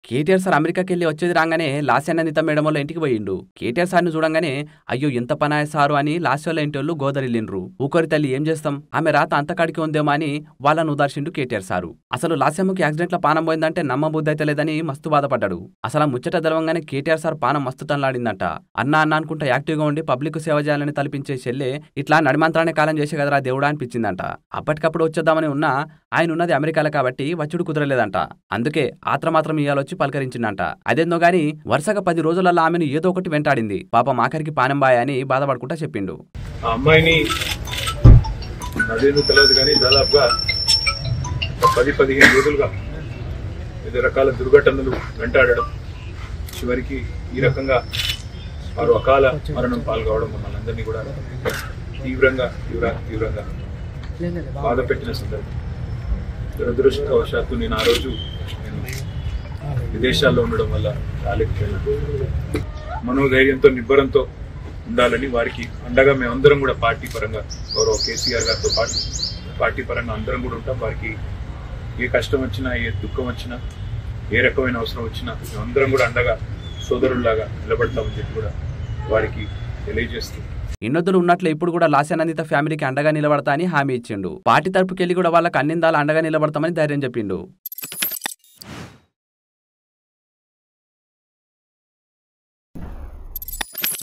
KTR sir అమెరికాకి వెళ్ళి వచ్చేది రాగానే లాస్యానందిత మేడం వాళ్ళ ఇంటికి పోయిండు కేటీఆర్ సార్ని చూడంగానే అయ్యో ఎంత పనాయ సారు అని లాస్యాల ఇంటి వాళ్ళు గోదరిల్లిండ్రు ఊకరి తల్లి ఏం చేస్తాం ఆమె రాత అంతకాడికి ఉందేమో అని వాళ్ళను ఉదార్చిండు కేటీఆర్ సారు అసలు లాస్యమ్మకి యాక్సిడెంట్ లో పానం పోయిందంటే నమ్మబుద్ధి అయితే లేదని మస్తు బాధపడ్డాడు అసలు ఆ ముచ్చట తెలవంగానే కేటీఆర్ సార్ పానం మస్తు తనలాడిందట అన్న అన్న అనుకుంటా యాక్టివ్ గా ఉండి పబ్లిక్ సేవ చేయాలని తలపించే చెల్లె ఇట్లా నడిమంత్రాన్ని కాలం చేసే కదరా దేవుడా అనిపించిందంట అప్పటికప్పుడు వచ్చేద్దామని ఉన్నా ఆయన ఉన్నది అమెరికాలో కాబట్టి వచ్చుడు కుదరలేదంట అందుకే ఆత్ర మాత్రం ఇయ్యాలొచ్చి పలకరించిందంట అదేందో గాని వరుసగా పది రోజులలో ఆమెను ఏదో ఒకటి వెంటాడింది పాపం ఆఖరికి పానం బాయ్ అని బాధపడుకుంటా చెప్పిండు ఆ అమ్మాయిని అదేందో తెలియదు కానీ దాదాపుగా ఒక పది పదిహేను రోజులుగా వివిధ రకాల దుర్ఘటనలు వెంటాడడం చివరికి ఈ రకంగా వారు అకాల మరణం పాల్గొవడం మమ్మల్ని అందరినీ కూడా తీవ్రంగా తీవ్ర తీవ్రంగా బాధ పెట్టిన సందర్భం దురదృష్టవశాత్తు నేను ఆ రోజు నేను విదేశాల్లో ఉండడం వల్ల రాలేకపోయాను మనోధైర్యంతో నిబ్బరంతో ఉండాలని వారికి అండగా మేమందరం కూడా పార్టీ పరంగా గౌరవ కేసీఆర్ గారితో పాటు పార్టీ పరంగా అందరం కూడా ఉంటాం వారికి ఏ కష్టం వచ్చినా ఏ దుఃఖం వచ్చినా ఏ రకమైన అవసరం వచ్చినా మేమందరం కూడా అండగా సోదరుల్లాగా నిలబడతామని చెప్పి కూడా వారికి తెలియజేస్తూ ఇన్నొద్దులు ఉన్నట్లు ఇప్పుడు కూడా లాస్యానందిత ఫ్యామిలీకి అండగా నిలబడతా అని హామీ ఇచ్చిండు పార్టీ తరపుకెళ్లి కూడా వాళ్ళకి అన్నిందాలు అండగా నిలబడతామని ధైర్యం చెప్పిండు